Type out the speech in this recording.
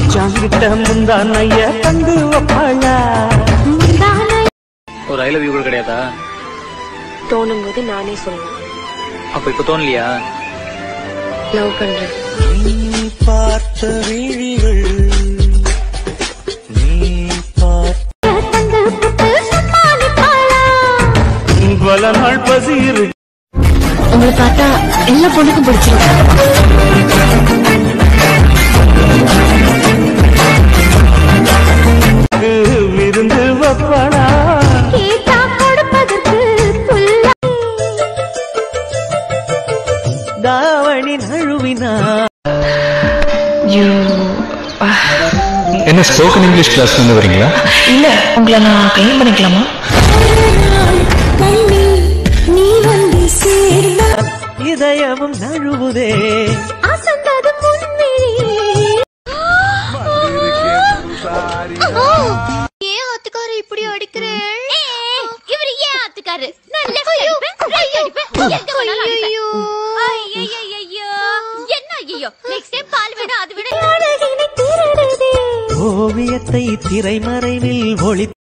மச்சாங்கிட்ட முந்தான் ஐய தந்து வப்பாளா ஒரு ஐ லவ் யூ கூட கிடையாதா தோணும் போது நானே சொல்லுவேன் அப்ப இப்ப தோணலையா லவ் பண்றேன் நீ பார்த்த விழிகள் நீ பார்த்த பல நாள் பசிரு உங்களை பார்த்தா எல்லா பொண்ணுக்கும் பிடிச்சிரும் விருந்து வப்பாளா தாவணி நழுவினா என்ன ஸ்போக்கன் இங்கிலீஷ் கிளாஸ் வந்து வரீங்களா இல்ல உங்களை நான் கல்யாணம் பண்ணிக்கலாமா இதயமும் நழுவுதே ஏன் ஆத்துக்காரு இப்படி அடிக்கிறேன் இவர் ஏன் ஆத்துக்காரு நான் left அடிப்பேன், right அடிப்பேன், எங்க வேணாலும் அடிப்பேன். ஐயையையையோ. என்ன ஐயோ நெக்ஸ்ட் டைம் பால் வேணும் அது வேணும் ஓவியத்தை திரைமறைவில் ஒளி